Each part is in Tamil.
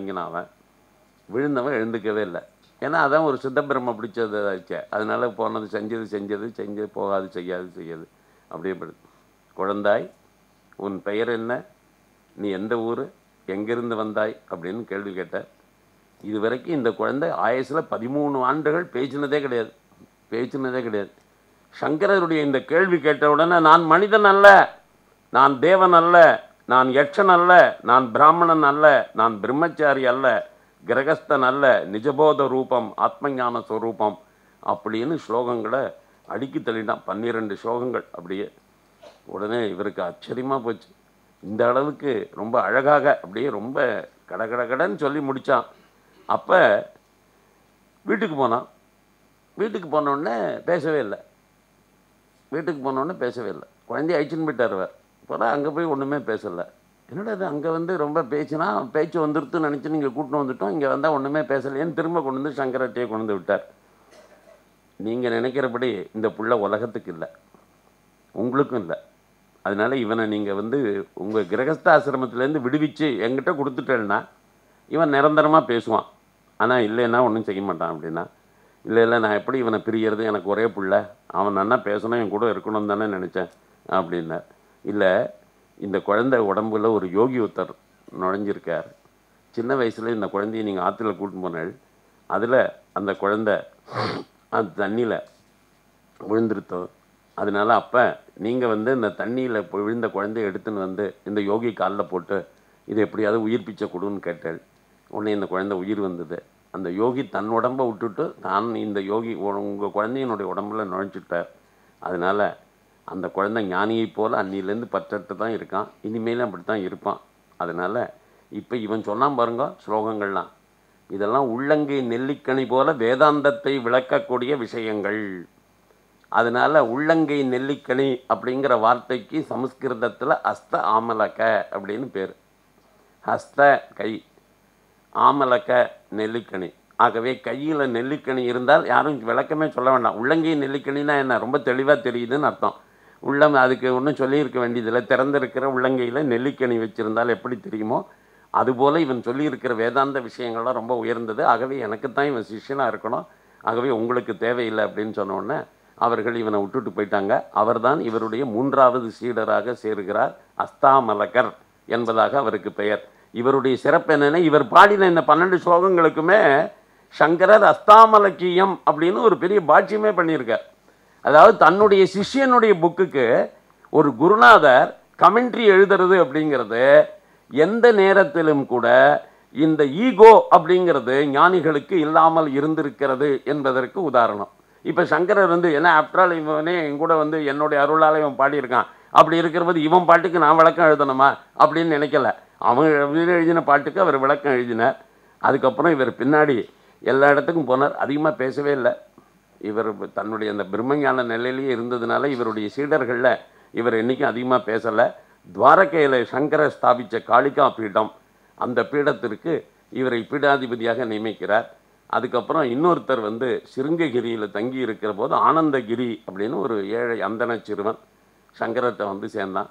இறங்கினான் அவன் விழுந்தவன் எழுந்துக்கவே இல்லை ஏன்னா அதான் ஒரு சித்தப்பிரம பிடிச்சதாச்சே அதனால போனது செஞ்சது செஞ்சது செஞ்சது போகாது செய்யாது செய்யாது அப்படியே படு குழந்தாய் உன் பெயர் என்ன நீ எந்த ஊர் எங்கிருந்து வந்தாய் அப்படின்னு கேள்வி கேட்டார் இது வரைக்கும் இந்த குழந்தை ஆயுசில் பதிமூணு ஆண்டுகள் பேசினதே கிடையாது பேசினதே கிடையாது சங்கரருடைய இந்த கேள்வி கேட்ட உடனே நான் மனிதன் அல்ல நான் தேவன் அல்ல நான் யட்சன் அல்ல நான் பிராமணன் அல்ல நான் பிரம்மச்சாரி அல்ல கிரகஸ்தன் அல்ல நிஜபோத ரூபம் ஆத்மஞான ஸ்வரூபம் அப்படின்னு ஸ்லோகங்களை அடுக்கி தள்ளிட்டான் பன்னிரெண்டு ஸ்லோகங்கள் அப்படியே உடனே இவருக்கு ஆச்சரியமாக போச்சு இந்த அளவுக்கு ரொம்ப அழகாக அப்படியே ரொம்ப கடகடகடன்னு சொல்லி முடித்தான் அப்போ வீட்டுக்கு போனான் வீட்டுக்கு போன உடனே பேசவே இல்லை வீட்டுக்கு போன உடனே பேசவே இல்லை குழந்தைய அழிச்சுன்னு போயிட்டார் அவர் போனால் அங்கே போய் ஒன்றுமே பேசலை என்னடா இது அங்கே வந்து ரொம்ப பேசினா பேச்சு வந்துருத்துன்னு நினச்சி நீங்கள் கூட்டின்னு வந்துட்டோம் இங்கே வந்தால் ஒன்றுமே பேசலையேன்னு திரும்ப கொண்டு வந்து சங்கரட்டையை கொண்டு வந்து விட்டார் நீங்கள் நினைக்கிறபடி இந்த புள்ள உலகத்துக்கு இல்லை உங்களுக்கும் இல்லை அதனால இவனை நீங்கள் வந்து உங்கள் கிரகஸ்த ஆசிரமத்திலேருந்து விடுவிச்சு என்கிட்ட கொடுத்துட்டேன்னா இவன் நிரந்தரமாக பேசுவான் ஆனால் இல்லைன்னா ஒன்றும் செய்ய மாட்டான் அப்படின்னா இல்லை இல்லை நான் எப்படி இவனை பிரியறது எனக்கு ஒரே புள்ள அவன் நன்னா பேசணும் என் கூட இருக்கணும் தானே நினச்சேன் அப்படின்னார் இல்லை இந்த குழந்தை உடம்புல ஒரு யோகி ஒருத்தர் நுழைஞ்சிருக்கார் சின்ன வயசில் இந்த குழந்தைய நீங்கள் ஆற்றுல கூட்டின்னு போனால் அதில் அந்த குழந்தை அந்த தண்ணியில் விழுந்துருத்தோம் அதனால அப்போ நீங்கள் வந்து இந்த தண்ணியில் விழுந்த குழந்தைய எடுத்துன்னு வந்து இந்த யோகி காலில் போட்டு இது எப்படியாவது உயிர் பிச்சை கொடுன்னு கேட்டாள் உடனே இந்த குழந்தை உயிர் வந்தது அந்த யோகி தன் உடம்பை விட்டுட்டு தான் இந்த யோகி உங்கள் குழந்தையினுடைய உடம்புல நுழைஞ்சிட்டார் அதனால் அந்த குழந்தை ஞானியைப் போல் அன்னிலேருந்து பற்றட்டு தான் இருக்கான் இனிமேலும் அப்படி தான் இருப்பான் அதனால் இப்போ இவன் சொன்னான் பாருங்க ஸ்லோகங்கள்லாம் இதெல்லாம் உள்ளங்கை நெல்லிக்கனி போல வேதாந்தத்தை விளக்கக்கூடிய விஷயங்கள் அதனால உள்ளங்கை நெல்லிக்கனி அப்படிங்கிற வார்த்தைக்கு சமஸ்கிருதத்தில் ஹஸ்த ஆமலக அப்படின்னு பேர் ஹஸ்த கை ஆமலக்க நெல்லிக்கனி ஆகவே கையில் நெல்லிக்கனி இருந்தால் யாரும் விளக்கமே சொல்ல வேண்டாம் உள்ளங்கை நெல்லிக்கனினா என்ன ரொம்ப தெளிவாக தெரியுதுன்னு அர்த்தம் உள்ளம் அதுக்கு ஒன்றும் சொல்லியிருக்க வேண்டியதில்லை திறந்திருக்கிற உள்ளங்கையில் நெல்லிக்கனி வச்சுருந்தால் எப்படி தெரியுமோ அதுபோல் இவன் சொல்லியிருக்கிற வேதாந்த விஷயங்கள்லாம் ரொம்ப உயர்ந்தது ஆகவே எனக்கு தான் இவன் சிஷ்யனாக இருக்கணும் ஆகவே உங்களுக்கு தேவையில்லை அப்படின்னு சொன்ன உடனே அவர்கள் இவனை விட்டுட்டு போயிட்டாங்க அவர்தான் இவருடைய மூன்றாவது சீடராக சேருகிறார் அஸ்தாமலகர் என்பதாக அவருக்கு பெயர் இவருடைய சிறப்பு என்னன்னா இவர் பாடின இந்த பன்னெண்டு ஸ்லோகங்களுக்குமே சங்கரர் அஸ்தாமலக்கியம் அப்படின்னு ஒரு பெரிய பாட்சியமே பண்ணியிருக்கார் அதாவது தன்னுடைய சிஷ்யனுடைய புக்குக்கு ஒரு குருநாதர் கமெண்ட்ரி எழுதுறது அப்படிங்கிறது எந்த நேரத்திலும் கூட இந்த ஈகோ அப்படிங்கிறது ஞானிகளுக்கு இல்லாமல் இருந்திருக்கிறது என்பதற்கு உதாரணம் இப்போ சங்கரர் வந்து என்ன ஆஃப்டரால் இவனே என் கூட வந்து என்னுடைய அருளால் இவன் பாடியிருக்கான் அப்படி இருக்கிறபோது இவன் பாட்டுக்கு நான் விளக்கம் எழுதணுமா அப்படின்னு நினைக்கல அவன் எழுதி- எழுதின பாட்டுக்கு அவர் விளக்கம் எழுதினார் அதுக்கப்புறம் இவர் பின்னாடி எல்லா இடத்துக்கும் போனார் அதிகமாக பேசவே இல்லை இவர் தன்னுடைய அந்த பிரம்மஞான நிலையிலேயே இருந்ததுனால இவருடைய சீடர்களில் இவர் என்றைக்கும் அதிகமாக பேசலை துவாரகையில் சங்கரர் ஸ்தாபித்த காளிகா பீடம் அந்த பீடத்திற்கு இவரை பீடாதிபதியாக நியமிக்கிறார் அதுக்கப்புறம் இன்னொருத்தர் வந்து சிருங்ககிரியில் தங்கி இருக்கிற போது ஆனந்தகிரி அப்படின்னு ஒரு ஏழை அந்தன சிறுவன் சங்கரத்தை வந்து சேர்ந்தான்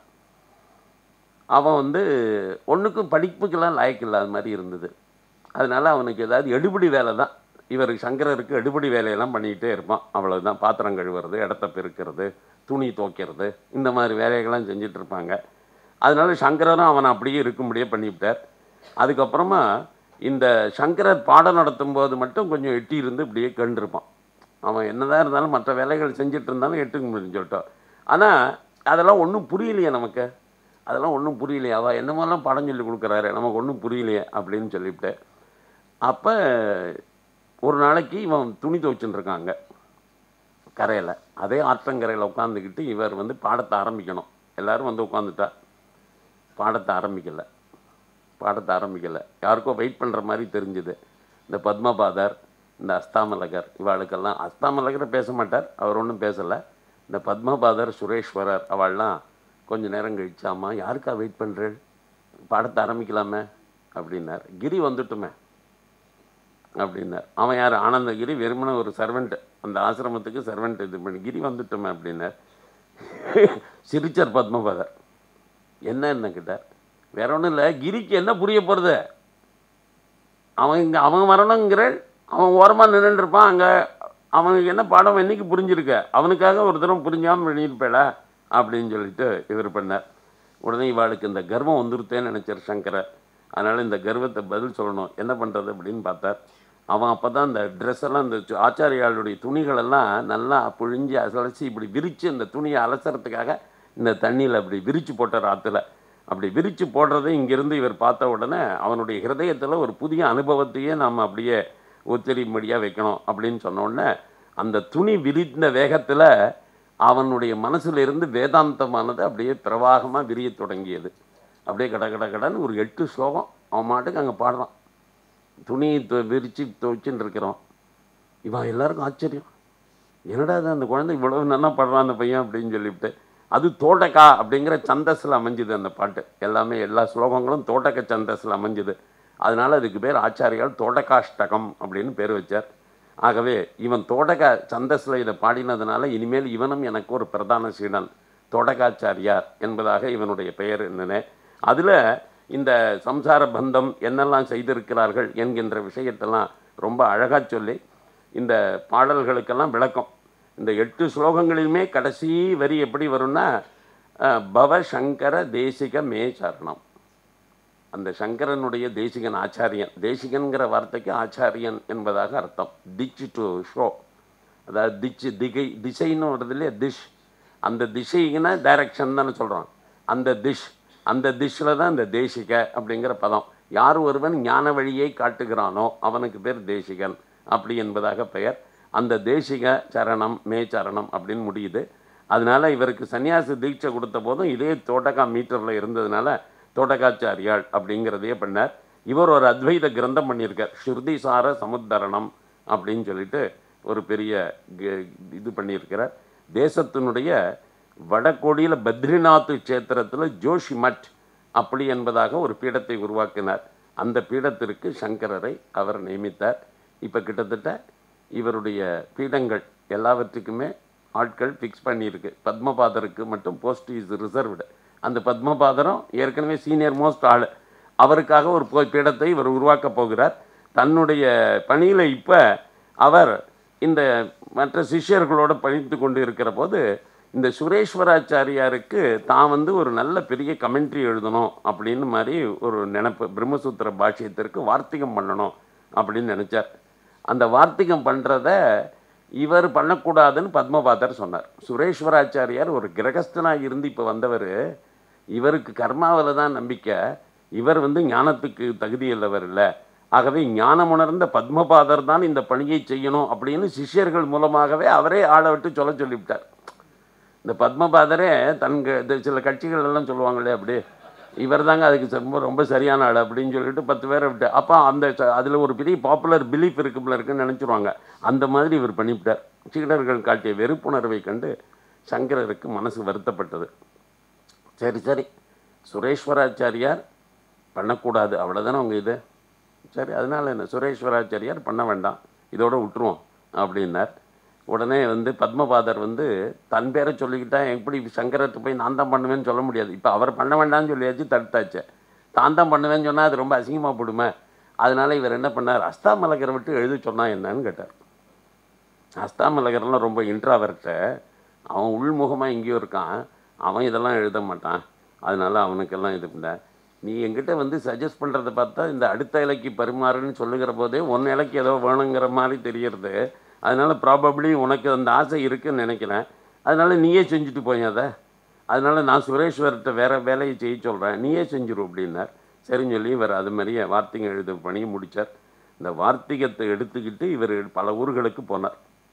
அவன் வந்து ஒன்றுக்கும் படிப்புக்கெல்லாம் லாய்க்கு இல்லாத மாதிரி இருந்தது அதனால அவனுக்கு ஏதாவது எடுபிடி வேலை தான் இவர் சங்கரருக்கு எடுபிடி வேலையெல்லாம் பண்ணிக்கிட்டே இருப்பான் அவ்வளவுதான் பாத்திரம் கழுவுறது இடத்த பெருக்கிறது துணி துவைக்கிறது இந்த மாதிரி வேலைகள்லாம் செஞ்சுட்டு இருப்பாங்க அதனால சங்கரரும் அவனை அப்படியே இருக்கும்படியே பண்ணிவிட்டார் அதுக்கப்புறமா இந்த சங்கரர் பாடம் நடத்தும் போது மட்டும் கொஞ்சம் எட்டி இருந்து இப்படியே கண்டிருப்பான் அவன் என்னதான் இருந்தாலும் மற்ற வேலைகள் செஞ்சுட்டு இருந்தாலும் எட்டுக்க முடியும் சொல்லிட்டோம் ஆனால் அதெல்லாம் ஒன்றும் புரியலையே நமக்கு அதெல்லாம் ஒன்றும் புரியலையே அவள் என்னமோலாம் படம் சொல்லி கொடுக்குறாரு நமக்கு ஒன்றும் புரியலையே அப்படின்னு சொல்லிவிட்டு அப்போ ஒரு நாளைக்கு இவன் துணி துவைச்சுட்டு இருக்காங்க கரையில் அதே ஆற்றங்கரையில் உட்காந்துக்கிட்டு இவர் வந்து பாடத்தை ஆரம்பிக்கணும் எல்லாரும் வந்து உட்காந்துட்டா பாடத்தை ஆரம்பிக்கலை பாடத்தை ஆரம்பிக்கலை யாருக்கோ வெயிட் பண்ணுற மாதிரி தெரிஞ்சுது இந்த பத்மபாதர் இந்த அஸ்தாமலகர் இவாளுக்கெல்லாம் அஸ்தாமலகரை பேச மாட்டார் அவர் ஒன்றும் பேசலை இந்த பத்மபாதர் சுரேஸ்வரர் அவள்லாம் கொஞ்ச நேரம் கழிச்சாமா யாருக்கா வெயிட் பண்ணுறேன் பாடத்தை ஆரம்பிக்கலாமே அப்படின்னார் கிரி வந்துட்டுமே அப்படின்னார் அவன் யார் ஆனந்தகிரி வெறுமனே ஒரு சர்வெண்ட் அந்த ஆசிரமத்துக்கு சர்வெண்ட் இது பண்ணி கிரி வந்துட்டோமே அப்படின்னார் சிரிச்சர் பத்மபாதர் என்ன என்ன கேட்டார் வேற ஒன்றும் இல்லை கிரிக்கு என்ன புரிய போகிறது அவன் இங்கே அவன் வரணுங்கிற அவன் ஓரமாக நின்றுட்டு இருப்பான் அங்கே அவனுக்கு என்ன பாடம் என்னைக்கு புரிஞ்சிருக்க அவனுக்காக ஒரு தடவை புரிஞ்சாமல் வெளியிருப்பேடா அப்படின்னு சொல்லிட்டு இவர் பண்ணார் உடனே இவாளுக்கு இந்த கர்வம் வந்துருத்தேன்னு நினச்சார் சங்கரர் அதனால் இந்த கர்வத்தை பதில் சொல்லணும் என்ன பண்ணுறது அப்படின்னு பார்த்தார் அவன் அப்போ தான் இந்த ட்ரெஸ் எல்லாம் இந்த சு- ஆச்சாரியாளுடைய துணிகளெல்லாம் நல்லா புழிஞ்சு அலசி இப்படி விரித்து இந்த துணியை அலசுறதுக்காக இந்த தண்ணியில் அப்படி விரித்து போட்டார் ஆற்றுல அப்படி விரித்து போடுறதை இங்கிருந்து இவர் பார்த்த உடனே அவனுடைய ஹிருதயத்தில் ஒரு புதிய அனுபவத்தையே நாம் அப்படியே ஒத்திரிமடியாக வைக்கணும் அப்படின்னு சொன்ன உடனே அந்த துணி விரிந்த வேகத்தில் அவனுடைய மனசுல இருந்து வேதாந்தமானது அப்படியே பிரவாகமாக விரிய தொடங்கியது அப்படியே கட கட கடன்னு ஒரு எட்டு ஸ்லோகம் அவன் மாட்டுக்கு அங்கே பாடுறான் துணி தொ- விரிச்சு துவச்சின்னு இருக்கிறோம் இவன் எல்லாருக்கும் ஆச்சரியம் என்னடா இது அந்த குழந்தை இவ்வளவு நல்லா பாடுறான் அந்த பையன் அப்படின்னு சொல்லிவிட்டு அது தோட்டக்கா அப்படிங்கிற சந்தஸில் அமைஞ்சுது அந்த பாட்டு எல்லாமே எல்லா ஸ்லோகங்களும் தோட்டக்க சந்தஸில் அமைஞ்சுது அதனால அதுக்கு பேர் ஆச்சாரியால் தோட்டகாஷ்டகம் அப்படின்னு பேர் வச்சார் ஆகவே இவன் தோடக சந்தஸில் இதை பாடினதுனால இனிமேல் இவனும் எனக்கு ஒரு பிரதான சீடன் தோடகாச்சாரியார் என்பதாக இவனுடைய பெயர் என்னன்னு அதில் இந்த சம்சார பந்தம் என்னெல்லாம் செய்திருக்கிறார்கள் என்கின்ற விஷயத்தெல்லாம் ரொம்ப அழகாக சொல்லி இந்த பாடல்களுக்கெல்லாம் விளக்கம் இந்த எட்டு ஸ்லோகங்களிலுமே கடைசி வரி எப்படி வரும்னா அஹ், பவ சங்கர தேசிக மே சரணம் அந்த சங்கரனுடைய தேசிகன் ஆச்சாரியன் தேசிகன்கிற வார்த்தைக்கு ஆச்சாரியன் என்பதாக அர்த்தம் டிச் டு ஷோ அதாவது திச்சு திகை திசைன்னு வருது இல்லையா திஷ் அந்த திசைக்குன்னா டைரக்ஷன் தானே சொல்கிறோம் அந்த திஷ் அந்த திஷ்ல தான் இந்த தேசிக அப்படிங்கிற பதம் யார் ஒருவன் ஞான வழியை காட்டுகிறானோ அவனுக்கு பேர் தேசிகன் அப்படி என்பதாக பெயர் அந்த தேசிக சரணம் மே சரணம் அப்படின்னு முடியுது அதனால இவருக்கு சன்னியாசி தீட்சை கொடுத்த போதும் இதே தோட்டக்கா மீட்டரில் இருந்ததுனால தோட்டக்காச்சாரியாள் அப்படிங்கிறதையே பண்ணார் இவர் ஒரு அத்வைத கிரந்தம் பண்ணியிருக்கார் ஸ்ருதிசார சமுத்தரணம் அப்படின்னு சொல்லிட்டு ஒரு பெரிய க- இது பண்ணியிருக்கிறார் தேசத்தினுடைய வடகோடியில் பத்ரிநாத் கஷேத்திரத்தில் ஜோஷி மட் அப்படி என்பதாக ஒரு பீடத்தை உருவாக்கினார் அந்த பீடத்திற்கு சங்கரரை அவர் நியமித்தார் இப்போ கிட்டத்தட்ட இவருடைய பீடங்கள் எல்லாவற்றுக்குமே ஆட்கள் ஃபிக்ஸ் பண்ணியிருக்கு பத்மபாதருக்கு மட்டும் போஸ்ட் இஸ் ரிசர்வ்டு அந்த பத்மபாதரம் ஏற்கனவே சீனியர் மோஸ்ட் ஆள் அவருக்காக ஒரு போ- பீடத்தை இவர் உருவாக்கப் போகிறார் தன்னுடைய பணியில் இப்போ அவர் இந்த மற்ற சிஷ்யர்களோட பணித்து கொண்டு இருக்கிற போது இந்த சுரேஸ்வராச்சாரியாருக்கு தான் வந்து ஒரு நல்ல பெரிய கமெண்ட்ரி எழுதணும் அப்படின்னு மாதிரி ஒரு நினைப்பு பிரம்மசூத்திர பாஷ்யத்திற்கு வார்த்திகம் பண்ணணும் அப்படின்னு நினச்சார் அந்த வார்த்திகம் பண்ணுறத இவர் பண்ணக்கூடாதுன்னு பத்மபாதர் சொன்னார் சுரேஸ்வராச்சாரியார் ஒரு கிரகஸ்தனாக இருந்து இப்போ வந்தவர் இவருக்கு கர்மாவில் தான் நம்பிக்கை இவர் வந்து ஞானத்துக்கு தகுதி உள்ளவர் இல்லை ஆகவே ஞானம் உணர்ந்த பத்மபாதர் தான் இந்த பணியை செய்யணும் அப்படின்னு சிஷ்யர்கள் மூலமாகவே அவரே ஆளை விட்டு சொல்ல சொல்லிவிட்டார் இந்த பத்மபாதரே தன்க இந்த சில கட்சிகள் எல்லாம் சொல்லுவாங்களே அப்படி இவர் தாங்க அதுக்கு ரொம்ப ரொம்ப சரியான ஆள் அப்படின்னு சொல்லிட்டு பத்து பேரை விட்டு அப்போ அந்த அதில் ஒரு பெரிய பாப்புலர் பிலீஃப் இருக்குள்ள இருக்குன்னு நினச்சிருவாங்க அந்த மாதிரி இவர் பண்ணிவிட்டார் சீடர்கள் காட்டிய வெறுப்புணர்வை கண்டு சங்கரருக்கு மனசு வருத்தப்பட்டது சரி சரி சுரேஸ்வராச்சாரியார் பண்ணக்கூடாது அவ்வளோதானே உங்கள் இது சரி அதனால என்ன சுரேஸ்வராச்சாரியார் பண்ண வேண்டாம் இதோட விட்டுருவோம் அப்படின்னார் உடனே வந்து பத்மபாதர் வந்து தன் பேரை சொல்லிக்கிட்டா எப்படி சங்கரத்தை போய் நான் தான் பண்ணுவேன்னு சொல்ல முடியாது இப்போ அவர் பண்ண வேண்டாம்னு சொல்லியாச்சு தடுத்தாச்சு தான் தான் பண்ணுவேன்னு சொன்னால் அது ரொம்ப அசிங்கமாக போடுமே அதனால இவர் என்ன பண்ணார் அஸ்தாமலகரை விட்டு எழுத சொன்னா என்னன்னு கேட்டார் அஸ்தாமலகர்லாம் ரொம்ப இன்ட்ராவர்ட்ட அவன் உள்முகமாக எங்கேயோ இருக்கான் அவன் இதெல்லாம் எழுத மாட்டான் அதனால அவனுக்கெல்லாம் இது பண்ண நீ என்கிட்ட வந்து சஜஸ்ட் பண்ணுறதை பார்த்தா இந்த அடுத்த இலைக்கு பரிமாறுன்னு சொல்லுகிற போதே ஒன் இலைக்கு ஏதோ வேணுங்கிற மாதிரி தெரியறது அதனால ப்ராபப்ளி உனக்கு அந்த ஆசை இருக்குன்னு நினைக்கிறேன் அதனால நீயே செஞ்சுட்டு போய் அதை அதனால நான் சுரேஸ்வர்கிட்ட வேற வேலையை செய்ய சொல்கிறேன் நீயே செஞ்சிரு அப்படின்னார் சரின்னு சொல்லி இவர் அது மாதிரியே வார்த்தைங்க எழுத பணியை முடித்தார் இந்த வார்த்திகத்தை எடுத்துக்கிட்டு இவர் பல ஊர்களுக்கு போனார்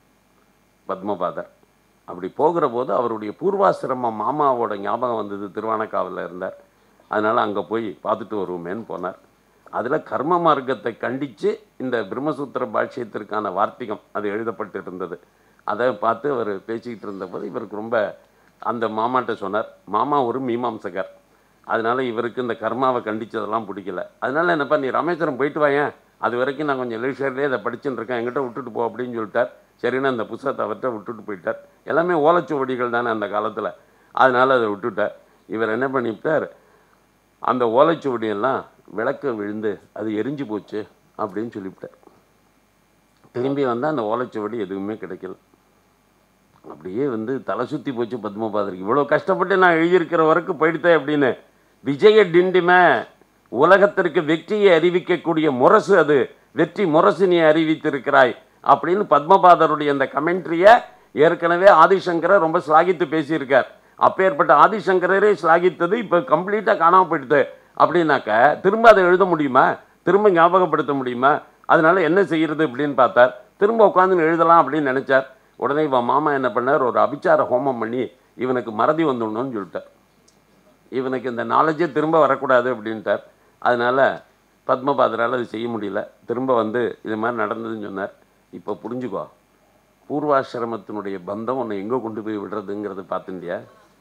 பத்மபாதர் அப்படி போகிற போது அவருடைய பூர்வாசிரம மாமாவோட ஞாபகம் வந்தது திருவானக்காவில் இருந்தார் அதனால் அங்கே போய் பார்த்துட்டு வருவோமேன்னு போனார் அதில் கர்ம மார்க்கத்தை கண்டித்து இந்த பிரம்மசூத்திர பாஷ்யத்திற்கான வார்த்திகம் அது எழுதப்பட்டு இருந்தது அதை பார்த்து அவர் பேசிக்கிட்டு இருந்தபோது இவருக்கு ரொம்ப அந்த மாமாட்ட சொன்னார் மாமா ஒரு மீமாம்சகர் அதனால இவருக்கு இந்த கர்மாவை கண்டிச்சதெல்லாம் பிடிக்கல அதனால என்னப்பா நீ ராமேஸ்வரம் போயிட்டு வாயேன் அது வரைக்கும் நான் கொஞ்சம் லீஷர்லேயே அதை படிச்சுட்டு இருக்கேன் என்கிட்ட விட்டுட்டு போ அப்படின்னு சொல்லிட்டார் சரின்னு அந்த புஸ்தகத்தை அவர்கிட்ட விட்டுட்டு போயிட்டார் எல்லாமே ஓலைச்சுவடிகள் தானே அந்த காலத்தில் அதனால அதை விட்டுட்டார் இவர் என்ன பண்ணிவிட்டார் அந்த ஓலைச்சுவடியெல்லாம் விளக்கு விழுந்து அது எரிஞ்சு போச்சு அப்படின்னு சொல்லிவிட்டார் திரும்பி வந்தால் அந்த ஓலைச்சுவடி எதுவுமே கிடைக்கல அப்படியே வந்து தலை சுற்றி போச்சு பத்மபாதருக்கு இவ்வளோ கஷ்டப்பட்டு நான் எழுதியிருக்கிற வரைக்கும் போயிடுத்தேன் அப்படின்னு விஜய டிண்டிமே உலகத்திற்கு வெற்றியை அறிவிக்கக்கூடிய முரசு அது வெற்றி முரசு நீ அறிவித்திருக்கிறாய் அப்படின்னு பத்மபாதருடைய அந்த கமெண்ட்ரியை ஏற்கனவே ஆதிசங்கரை ரொம்ப ஸ்லாகித்து பேசியிருக்கார் அப்பேற்பட்ட ஆதிசங்கரரே ஸ்லாகித்தது இப்போ கம்ப்ளீட்டாக காணாமல் போயிடுது அப்படின்னாக்க திரும்ப அதை எழுத முடியுமா திரும்ப ஞாபகப்படுத்த முடியுமா அதனால என்ன செய்யறது அப்படின்னு பார்த்தார் திரும்ப உட்காந்து எழுதலாம் அப்படின்னு நினைச்சார் உடனே இவன் மாமா என்ன பண்ணார் ஒரு அபிச்சார ஹோமம் பண்ணி இவனுக்கு மறதி வந்துடணும்னு சொல்லிட்டார் இவனுக்கு இந்த நாலேஜே திரும்ப வரக்கூடாது அப்படின்ட்டார் அதனால பத்மபாதரால் அது செய்ய முடியல திரும்ப வந்து இது மாதிரி நடந்ததுன்னு சொன்னார் இப்போ புரிஞ்சுக்கோ பூர்வாசிரமத்தினுடைய பந்தம் உன்னை எங்கே கொண்டு போய் விடுறதுங்கிறத பார்த்துட்டியா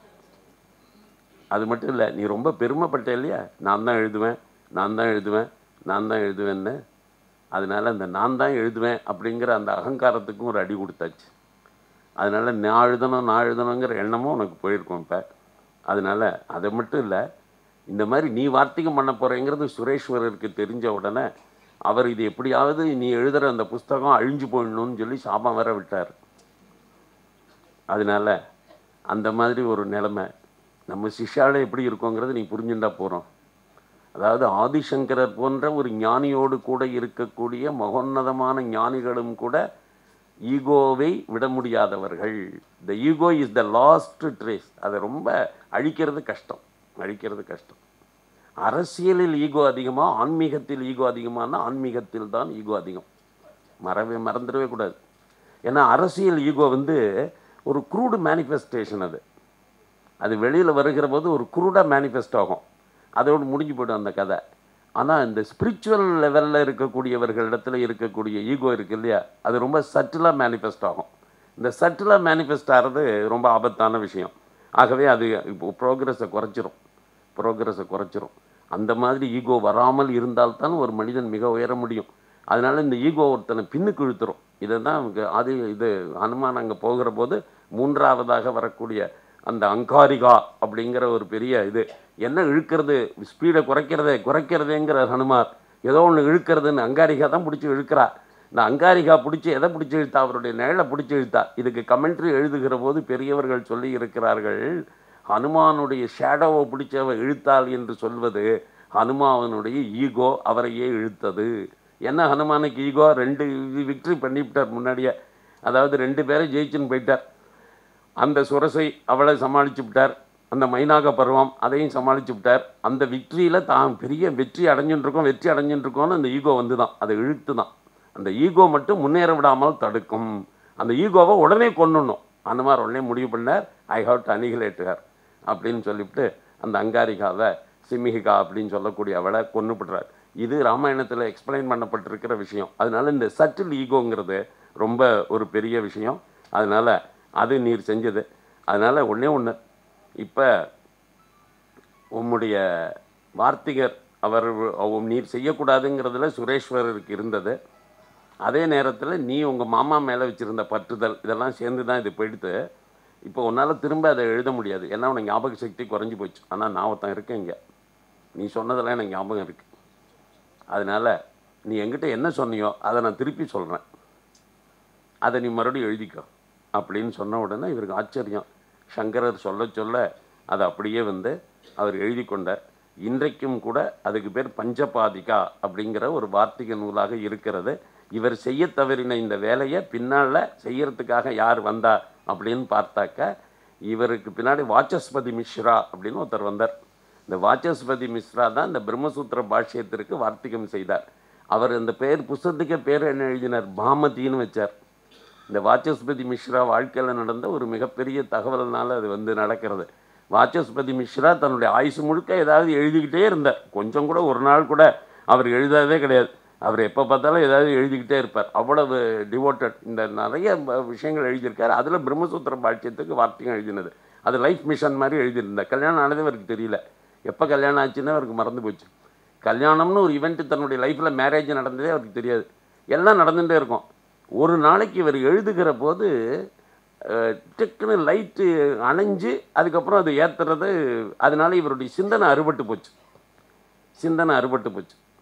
அது மட்டும் இல்லை நீ ரொம்ப பெருமைப்பட்ட இல்லையா நான் தான் எழுதுவேன் நான் தான் எழுதுவேன் நான் தான் எழுதுவேன்னு அதனால அந்த நான் தான் எழுதுவேன் அப்படிங்கிற அந்த அகங்காரத்துக்கும் ஒரு அடி கொடுத்தாச்சு அதனால நான் எழுதணும் நான் எழுதணுங்கிற எண்ணமும் உனக்கு போயிருக்கும் இப்போ அதனால அதை மட்டும் இல்லை இந்த மாதிரி நீ வார்த்திகம் பண்ண போகிறேங்கிறது சுரேஸ்வரருக்கு தெரிஞ்ச உடனே அவர் இது எப்படியாவது நீ எழுதுகிற அந்த புஸ்தகம் அழிஞ்சு போயிடணும்னு சொல்லி சாபம் வர விட்டார் அதனால அந்த மாதிரி ஒரு நிலைமை நம்ம சிஷ்யாவில் எப்படி இருக்கோங்கிறது நீ புரிஞ்சுட்டா போகிறோம் அதாவது ஆதிசங்கரர் போன்ற ஒரு ஞானியோடு கூட இருக்கக்கூடிய மகோன்னதமான ஞானிகளும் கூட ஈகோவை விட முடியாதவர்கள் the ego is the last trace அதை ரொம்ப அழிக்கிறது கஷ்டம் அழிக்கிறது கஷ்டம் அரசியலில் ஈகோ அதிகமா ஆன்மீகத்தில் ஈகோ அதிகமானா ஆன்மீகத்தில் தான் ஈகோ அதிகம் மறவே மறந்துடவே கூடாது ஏன்னா அரசியல் ஈகோ வந்து ஒரு குரூடு மேனிஃபெஸ்டேஷன் அது அது வெளியில் வருகிற போது ஒரு குரூடாக மேனிஃபெஸ்ட் ஆகும் அதோடு முடிஞ்சு போய்டும் அந்த கதை ஆனால் இந்த ஸ்பிரிச்சுவல் லெவலில் இருக்கக்கூடியவர்களிடத்துல இருக்கக்கூடிய ஈகோ இருக்கு இல்லையா அது ரொம்ப சட்டிலாக மேனிஃபெஸ்ட் ஆகும் இந்த சட்டிலாக மேனிஃபெஸ்ட் ஆகிறது ரொம்ப ஆபத்தான விஷயம் ஆகவே அது இப்போ ப்ரோக்ரஸை குறைச்சிரும் ப்ரோக்ரஸை குறைச்சிரும் அந்த மாதிரி ஈகோ வராமல் இருந்தால்தான் ஒரு மனிதன் மிக உயர முடியும் அதனால இந்த ஈகோ ஒருத்தனை பின்னுக்கு இழுத்துரும் இதை தான் அது இது ஹனுமான் அங்கே போகிற போது மூன்றாவதாக வரக்கூடிய அந்த அங்காரிகா அப்படிங்கிற ஒரு பெரிய இது என்ன இழுக்கிறது ஸ்பீடை குறைக்கிறதே குறைக்கிறதேங்கிற ஹனுமார் ஏதோ ஒன்று இழுக்கிறதுன்னு அங்காரிகா தான் பிடிச்சி இழுக்கிறா இந்த அங்காரிகா பிடிச்சி எதை பிடிச்சி இழுத்தா அவருடைய நிழலை பிடிச்சி இழுத்தா இதுக்கு கமெண்ட்ரி எழுதுகிற போது பெரியவர்கள் சொல்லி இருக்கிறார்கள் ஹனுமானுடைய ஷேடோவை பிடிச்சவ இழுத்தாள் என்று சொல்வது ஹனுமானுடைய ஈகோ அவரையே இழுத்தது என்ன ஹனுமானுக்கு ஈகோ ரெண்டு விக்ட்ரி பண்ணிவிட்டார் முன்னாடியே அதாவது ரெண்டு பேரை ஜெயிச்சுன்னு போயிட்டார் அந்த சுரசை அவளை சமாளிச்சு விட்டார் அந்த மைனாக பருவம் அதையும் சமாளிச்சு விட்டார் அந்த விக்ட்ரியில் தான் பெரிய வெற்றி அடைஞ்சுட்டு இருக்கோம் வெற்றி அடைஞ்சுட்டு இருக்கோம்னு அந்த ஈகோ வந்து தான் அதை இழுத்து தான் அந்த ஈகோ மட்டும் முன்னேற விடாமல் தடுக்கும் அந்த ஈகோவை உடனே கொண்டுணும் அந்த மாதிரி உடனே முடிவு பண்ணார் I have to inoculate her அப்படின்னு சொல்லிவிட்டு அந்த அங்காரிகாவை சிம்மிகா அப்படின்னு சொல்லக்கூடிய அவளை கொன்னுபிடுறார் இது ராமாயணத்தில் எக்ஸ்பிளைன் பண்ணப்பட்டிருக்கிற விஷயம் அதனால இந்த சட்டில் ஈகோங்கிறது ரொம்ப ஒரு பெரிய விஷயம் அதனால அது நீர் செஞ்சது அதனால ஒண்ணே ஒன்று இப்போ உம்முடைய வார்த்திகர் அவர் அவ- நீர் செய்யக்கூடாதுங்கிறதுல சுரேஸ்வரருக்கு இருந்தது அதே நேரத்தில் நீ உங்கள் மாமா மேலே வச்சுருந்த பற்றுதல் இதெல்லாம் சேர்ந்து தான் இது போயிடுத்து இப்போ உன்னால் திரும்ப அதை எழுத முடியாது ஏன்னா உனக்கு ஞாபக சக்தி குறைஞ்சி போச்சு ஆனால் நான் ஒருத்தன் இருக்கேன் இங்கே நீ சொன்னதெல்லாம் எனக்கு ஞாபகம் இருக்குது அதனால் நீ என்கிட்ட என்ன சொன்னியோ அதை நான் திருப்பி சொல்கிறேன் அதை நீ மறுபடியும் எழுதிக்கோ அப்படின்னு சொன்ன உடனே இவருக்கு ஆச்சரியம் சங்கரர் சொல்ல சொல்ல அதை அப்படியே வந்து அவர் எழுதி கொண்டார் இன்றைக்கும் கூட அதுக்கு பேர் பஞ்சபாதிகா அப்படிங்கிற ஒரு வார்த்திக நூலாக இருக்கிறது இவர் செய்ய தவறின இந்த வேலையை பின்னால் செய்யறதுக்காக யார் வந்தா அப்படின்னு பார்த்தாக்க இவருக்கு பின்னாடி வாச்சஸ்பதி மிஸ்ரா அப்படின்னு ஒருத்தர் வந்தார் இந்த வாச்சஸ்பதி மிஸ்ரா தான் இந்த பிரம்மசூத்திர பாஷ்யத்திற்கு வார்த்திகம் செய்தார் அவர் இந்த பேர் புஸ்தகத்துக்கே பேர் என்ன எழுதினார் பாமதின்னு வச்சார் இந்த வாச்சஸ்பதி மிஸ்ரா வாழ்க்கையில் நடந்த ஒரு மிகப்பெரிய தகவல்னால அது வந்து நடக்கிறது வாச்சஸ்பதி மிஸ்ரா தன்னுடைய ஆயுசு முழுக்க ஏதாவது எழுதிக்கிட்டே இருந்தார் கொஞ்சம் கூட ஒரு நாள் கூட அவர் எழுதாதே கிடையாது அவர் எப்போ பார்த்தாலும் ஏதாவது எழுதிக்கிட்டே இருப்பார் அவ்வளவு டிவோட்டட் இந்த நிறைய ப- விஷயங்கள் எழுதியிருக்காரு அதில் பிரம்மசூத்திர பாஷ்யத்துக்கு வார்த்தையும் எழுதினது அது லைஃப் மிஷன் மாதிரி எழுதியிருந்தார் கல்யாணம் ஆனதே அவருக்கு தெரியல எப்போ கல்யாணம் ஆச்சுன்னு அவருக்கு மறந்து போச்சு கல்யாணம்னு ஒரு ஈவெண்ட் தன்னுடைய லைஃப்பில் மேரேஜ் நடந்ததே அவருக்கு தெரியாது எல்லாம் நடந்துகிட்டே இருக்கும் ஒரு நாளைக்கு இவர் எழுதுகிற போது அஹ், டக்குன்னு லைட்டு அணைஞ்சு அதுக்கப்புறம் அது ஏற்றுறது அதனால இவருடைய சிந்தனை அறுபட்டு போச்சு சிந்தனை அறுபட்டு போச்சு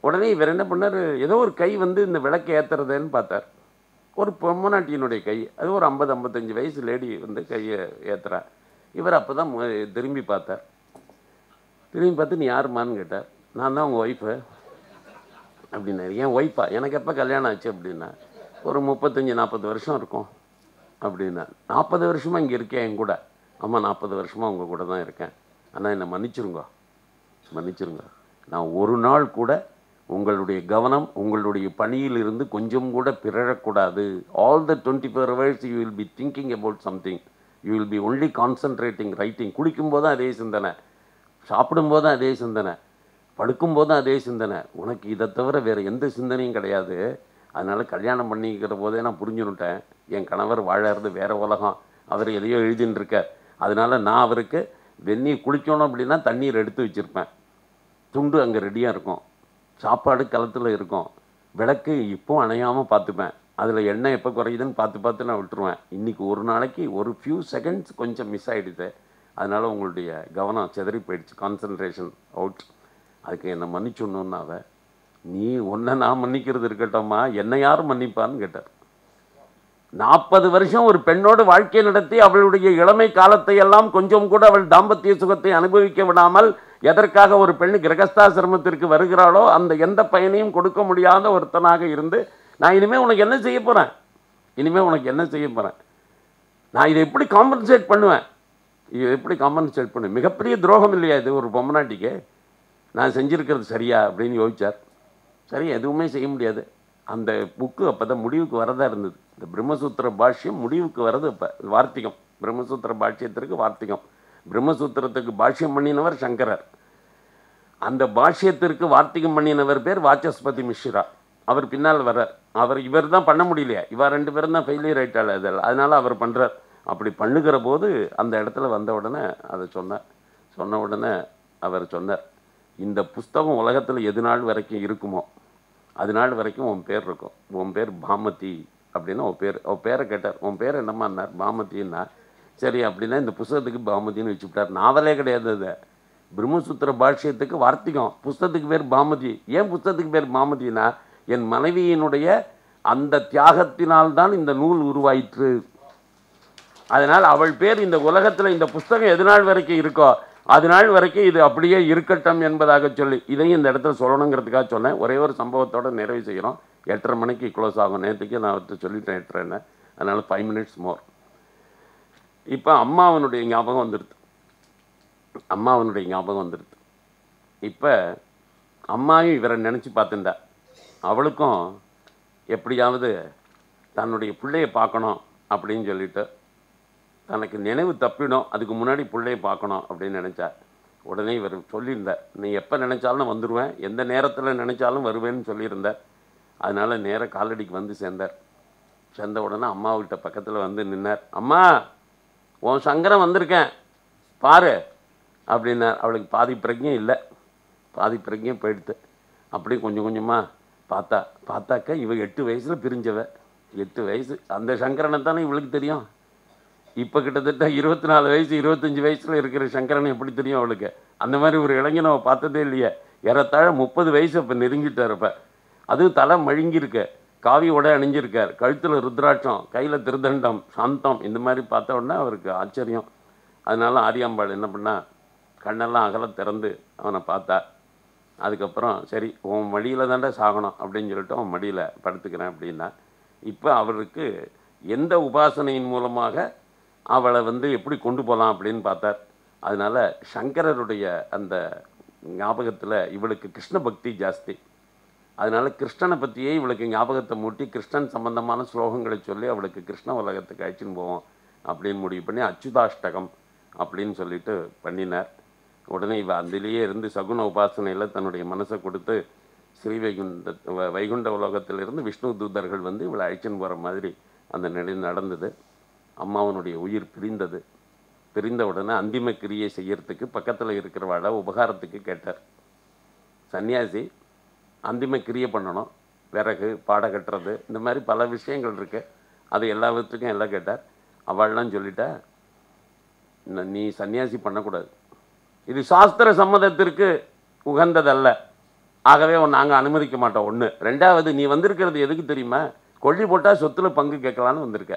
உடனே இவர் என்ன பண்ணார் ஏதோ ஒரு கை வந்து இந்த விளக்கு ஏற்றுறதுன்னு பார்த்தார் ஒரு பொம்மநாட்டியினுடைய கை அது ஒரு ஐம்பது ஐம்பத்தஞ்சு வயசு லேடி வந்து கையை ஏற்றுறா இவர் அப்போ தான் திரும்பி பார்த்தார் திரும்பி பார்த்து நீ யாருமான்னு கேட்டார் நான் தான் உங்கள் ஒய்ஃபு அப்படின்னாரு ஏன் ஒய்ஃபா எனக்கு எப்போ கல்யாணம் ஆச்சு அப்படின்னா ஒரு முப்பத்தஞ்சு நாற்பது வருஷம் இருக்கும் அப்படின்னா நாற்பது வருஷமாக இங்கே இருக்கேன் என் கூட ஆமாம் நாற்பது வருஷமாக உங்கள் கூட தான் இருக்கேன் ஆனால் என்னை மன்னிச்சிருங்க மன்னிச்சிருங்க நான் ஒரு நாள் கூட உங்களுடைய கவனம் உங்களுடைய பணியில் இருந்து கொஞ்சம் கூட பிறழக்கூடாது all the twenty four hours you will be thinking about something you will be only concentrating writing குளிக்கும்போதும் அதே சிந்தனை சாப்பிடும்போதும் அதே சிந்தனை படுக்கும்போதும் அதே சிந்தனை உனக்கு இதை தவிர வேறு எந்த சிந்தனையும் கிடையாது அதனால் கல்யாணம் பண்ணிக்கிற போதே நான் புரிஞ்சுனுட்டேன் என் கணவர் வாழறது வேற உலகம் அவர் எதையோ எழுதின்னு இருக்கார் அதனால நான் அவருக்கு வெந்நீர் குளிக்கணும் அப்படின்னா தண்ணீர் எடுத்து வச்சுருப்பேன் துண்டு அங்கே ரெடியாக இருக்கும் சாப்பாடு களத்தில் இருக்கும் விளக்கு இப்போ அணையாமல் பார்த்துப்பேன் அதில் எண்ணெய் எப்போ குறையுதுன்னு பார்த்து பார்த்து நான் விட்டுருவேன் இன்றைக்கி ஒரு நாளைக்கு ஒரு ஃபியூ செகண்ட்ஸ் கொஞ்சம் மிஸ் ஆகிடுது அதனால் உங்களுடைய கவனம் சிதறி போயிடுச்சு கான்சன்ட்ரேஷன் அவுட் அதுக்கு என்னை மன்னிச்சுடணுன்னு அவ நீ உன்னை நான் மன்னிக்கிறது இருக்கட்டும்மா என்னை யாரும் மன்னிப்பான்னு கேட்டார் நாற்பது வருஷம் ஒரு பெண்ணோடு வாழ்க்கை நடத்தி அவளுடைய இளமை காலத்தை எல்லாம் கொஞ்சம் கூட அவள் தாம்பத்திய சுகத்தை அனுபவிக்க விடாமல் எதற்காக ஒரு பெண் கிரகஸ்தாசிரமத்திற்கு வருகிறாளோ அந்த எந்த பயனையும் கொடுக்க முடியாத ஒருத்தனாக இருந்து நான் இனிமேல் உனக்கு என்ன செய்ய போகிறேன் இனிமேல் உனக்கு என்ன செய்ய போகிறேன் நான் இதை எப்படி காம்பன்சேட் பண்ணுவேன் இது எப்படி காம்பன்சேட் பண்ணுவேன் மிகப்பெரிய துரோகம் இல்லையா இது ஒரு பொம்மநாட்டிக்கு நான் செஞ்சுருக்கிறது சரியா அப்படின்னு யோசிச்சார் சரி எதுவுமே செய்ய முடியாது அந்த புக்கு அப்போ தான் முடிவுக்கு வரதா இருந்தது இந்த பிரம்மசூத்திர பாஷ்யம் முடிவுக்கு வரது இப்போ வார்த்திகம் பிரம்மசூத்திர பாஷ்யத்திற்கு வார்த்திகம் பிரம்மசூத்திரத்துக்கு பாஷ்யம் பண்ணினவர் சங்கரர் அந்த பாஷ்யத்திற்கு வார்த்திகம் பண்ணினவர் பேர் வாச்சஸ்பதி மிஸ்ரா அவர் பின்னால் வர்றார் அவர் இவர் தான் பண்ண முடியலையா இவர் ரெண்டு பேரும் தான் ஃபெயிலியர் ஆயிட்டாள் அதில் அதனால அவர் பண்ணுறார் அப்படி பண்ணுகிற போது அந்த இடத்துல வந்த உடனே அதை சொன்னார் சொன்ன உடனே அவர் சொன்னார் இந்த புஸ்தகம் உலகத்தில் எது நாள் வரைக்கும் இருக்குமோ அது நாள் வரைக்கும் உன் பேர் இருக்கும் உன் பேர் பாமதி அப்படின்னா உன் பேர் உன் பேரை கேட்டார் உன் பேர் என்னம்மான்னார் பாமதின்னா சரி அப்படின்னா இந்த புஸ்தகத்துக்கு பாமதின்னு வச்சுவிட்டார் நாவலே கிடையாது அது பிரம்மசூத்திர பாஷ்யத்துக்கு வார்த்திகம் புஸ்தகத்துக்கு பேர் பாமதி ஏன் புஸ்தகத்துக்கு பேர் பாமதினா என் மனைவியினுடைய அந்த தியாகத்தினால்தான் இந்த நூல் உருவாயிற்று அதனால் அவள் பேர் இந்த உலகத்தில் இந்த புஸ்தகம் எது நாள் வரைக்கும் இருக்கோ அது நாள் வரைக்கும் இது அப்படியே இருக்கட்டும் என்பதாக சொல்லி இதையும் இந்த இடத்துல சொல்லணுங்கிறதுக்காக சொன்னேன் ஒரே ஒரு சம்பவத்தோட நிறைவு செய்கிறோம் எட்டரை மணிக்கு க்ளோஸ் ஆகும் நேற்றுக்கு நான் அவர்கிட்ட சொல்லிட்டேன் எட்டரைன்னு அதனால் ஃபைவ் மினிட்ஸ் மோர் இப்போ அம்மாவனுடைய ஞாபகம் வந்துடுது அம்மாவனுடைய ஞாபகம் வந்துடுது இப்போ அம்மாவும் இவரை நினச்சி பார்த்துண்டா அவளுக்கும் எப்படியாவது தன்னுடைய பிள்ளைய பார்க்கணும் அப்படின்னு சொல்லிட்டு தனக்கு நினைவு தப்பிடும் அதுக்கு முன்னாடி பிள்ளைய பார்க்கணும் அப்படின்னு நினச்சா உடனே இவர் சொல்லியிருந்தார் நீ எப்போ நினச்சாலும் நான் வந்துடுவேன் எந்த நேரத்தில் நினச்சாலும் வருவேன்னு சொல்லியிருந்தார் அதனால் நேர காலடிக்கு வந்து சேர்ந்தார் சேர்ந்த உடனே அம்மாவுக்கிட்ட பக்கத்தில் வந்து நின்னார் அம்மா உன் சங்கரம் வந்திருக்கேன் பாரு அப்படின்னார் அவளுக்கு பாதி பிரஜையும் இல்லை பாதி பிரஜையும் போயிடுத்து அப்படி கொஞ்சம் கொஞ்சமாக பார்த்தா பார்த்தாக்க இவ எட்டு வயசில் பிரிஞ்சவ எட்டு வயசு அந்த சங்கரனை தானே இவளுக்கு தெரியும் இப்போ கிட்டத்தட்ட இருபத்தி நாலு வயசு இருபத்தஞ்சி வயசில் இருக்கிற சங்கரனை எப்படி தெரியும் அவளுக்கு அந்த மாதிரி ஒரு இளைஞனை அவள் பார்த்ததே இல்லையே ஏறத்தாழ முப்பது வயசு இப்போ நெருங்கிட்டார் இப்போ அதுவும் தலை மழுங்கியிருக்கு காவி உடை அணிஞ்சிருக்கார் கழுத்தில் ருத்ராட்சம் கையில் திருதண்டம் சாந்தம் இந்த மாதிரி பார்த்த உடனே அவருக்கு ஆச்சரியம் அதனால ஆரியாம்பாள் என்ன பண்ணா கண்ணெல்லாம் அகல திறந்து அவனை பார்த்தா அதுக்கப்புறம் சரி உன் மடியில் தாண்டா சாகணும் அப்படின்னு சொல்லிட்டு அவன் மடியில் படுத்துக்கிறேன் அப்படின்னா இப்போ அவருக்கு எந்த உபாசனையின் மூலமாக அவளை வந்து எப்படி கொண்டு போகலாம் அப்படின்னு பார்த்தார் அதனால சங்கரருடைய அந்த ஞாபகத்தில் இவளுக்கு கிருஷ்ண பக்தி ஜாஸ்தி அதனால கிருஷ்ணனை பற்றியே இவளுக்கு ஞாபகத்தை மூட்டி கிருஷ்ணன் சம்பந்தமான ஸ்லோகங்களை சொல்லி அவளுக்கு கிருஷ்ண உலகத்துக்கு அழைச்சின்னு போவோம் அப்படின்னு முடிவு பண்ணி அச்சுதாஷ்டகம் அப்படின்னு சொல்லிட்டு பண்ணினார் உடனே இவ அதிலேயே இருந்து சகுன உபாசனையில் தன்னுடைய மனசை கொடுத்து ஸ்ரீ வைகுண்ட வ- வைகுண்ட உலகத்திலிருந்து விஷ்ணு தூதர்கள் வந்து இவளை அழைச்சின்னு போகிற மாதிரி அந்த நிலை நடந்தது அம்மாவனுடைய உயிர் பிரிந்தது பிரிந்த உடனே அந்திம கிரியை செய்யறதுக்கு பக்கத்தில் இருக்கிறவாளை உபகாரத்துக்கு கேட்டார் சன்னியாசி அந்திம கிரியை பண்ணணும் விறகு பாட கட்டுறது இந்த மாதிரி பல விஷயங்கள் இருக்கு அது எல்லாவற்றுக்கும் எல்லாம் கேட்டார் அவள்லாம் சொல்லிட்டா "ந- நீ சன்னியாசி பண்ணக்கூடாது இது சாஸ்திர சம்மதத்திற்கு உகந்ததல்ல ஆகவே நாங்கள் அனுமதிக்க மாட்டோம் ஒன்று ரெண்டாவது நீ வந்திருக்கிறது எதுக்கு தெரியுமா கொள்ளி போட்டால் சொத்துல பங்கு கேட்கலான்னு வந்திருக்க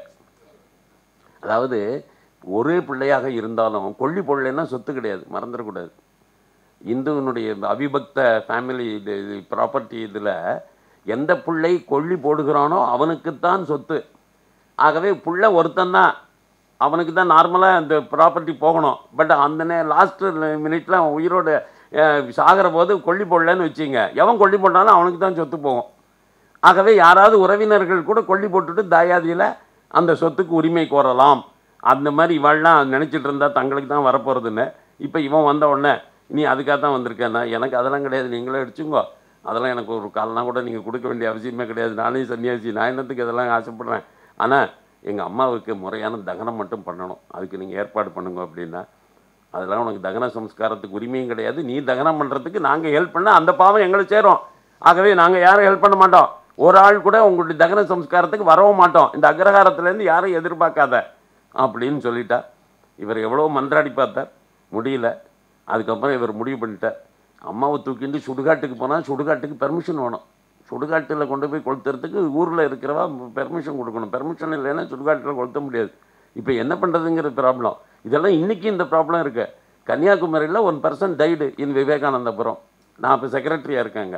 அதாவது ஒரே பிள்ளையாக இருந்தாலும் கொள்ளி போடலைன்னா சொத்து கிடையாது மறந்துடக்கூடாது இந்துவனுடைய இந்த அவிபக்த ஃபேமிலி இது இது ப்ராப்பர்ட்டி இதில் எந்த பிள்ளை கொள்ளி போடுகிறானோ அவனுக்குத்தான் சொத்து ஆகவே புள்ள ஒருத்தன் தான் அவனுக்கு தான் நார்மலாக அந்த ப்ராப்பர்ட்டி போகணும் பட் அந்த நே லாஸ்ட் மினிட்ல அவன் உயிரோட அஹ், சாகிற போது கொள்ளி போடலன்னு வச்சுங்க எவன் கொள்ளி போட்டாலும் அவனுக்கு தான் சொத்து போகும் ஆகவே யாராவது உறவினர்கள் கூட கொள்ளி போட்டுட்டு தாயாதியில் அந்த சொத்துக்கு உரிமை கோரலாம் அந்த மாதிரி இவள்லாம் நினச்சிட்டு இருந்தா தங்களுக்கு தான் வரப்போகிறதுன்னு இப்போ இவன் வந்த உடனே நீ அதுக்காக தான் வந்திருக்கேன்னா எனக்கு அதெல்லாம் கிடையாது நீங்களே அடிச்சுங்கோ அதெல்லாம் எனக்கு ஒரு கால்னா கூட நீங்கள் கொடுக்க வேண்டிய அவசியமே கிடையாது நானே சன்னியாசி நான் என்னத்துக்கு இதெல்லாம் ஆசைப்படுறேன் ஆனால் எங்கள் அம்மாவுக்கு முறையான தகனம் மட்டும் பண்ணணும் அதுக்கு நீங்கள் ஏற்பாடு பண்ணுங்க அப்படின்னா அதெல்லாம் உனக்கு தகன சம்ஸ்காரத்துக்கு உரிமையும் கிடையாது நீ தகனம் பண்ணுறதுக்கு நாங்கள் ஹெல்ப் பண்ணால் அந்த பாவம் எங்களை சேரும் ஆகவே நாங்கள் யாரும் ஹெல்ப் பண்ண மாட்டோம் ஒரு ஆள் கூட உங்களுடைய தகன சம்ஸ்காரத்துக்கு வரவும் மாட்டோம் இந்த அக்ரஹாரத்துலேருந்து யாரும் எதிர்பார்க்காத அப்படின்னு சொல்லிட்டா இவர் எவ்வளோ மன்றாடி பார்த்தார் முடியல அதுக்கப்புறம் இவர் முடிவு பண்ணிட்டார் அம்மாவை தூக்கிட்டு சுடுகாட்டுக்கு போனால் சுடுகாட்டுக்கு பெர்மிஷன் வேணும் சுடுகாட்டில் கொண்டு போய் கொளுத்துறதுக்கு ஊரில் இருக்கிறவா பெர்மிஷன் கொடுக்கணும் பெர்மிஷன் இல்லைன்னா சுடுகாட்டில் கொளுத்த முடியாது இப்போ என்ன பண்ணுறதுங்கிற ப்ராப்ளம் இதெல்லாம் இன்றைக்கி இந்த ப்ராப்ளம் இருக்குது கன்னியாகுமரியில் one person tied in Vivekanandapuram நான் இப்போ செக்ரட்டரியாக இருக்கேங்க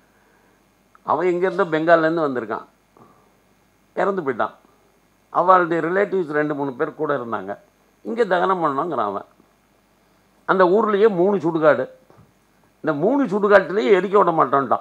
அவன் எங்கேருந்தோ பெங்கால்லேருந்து வந்திருக்கான் இறந்து போயிட்டான் அவளுடைய ரிலேட்டிவ்ஸ் ரெண்டு மூணு பேர் கூட இருந்தாங்க இங்கே தகனம் பண்ணோங்கிறான் அவன் அந்த ஊர்லேயே மூணு சுடுகாடு இந்த மூணு சுடுகாட்டுலேயே எரிக்க விட மாட்டோன்ட்டான்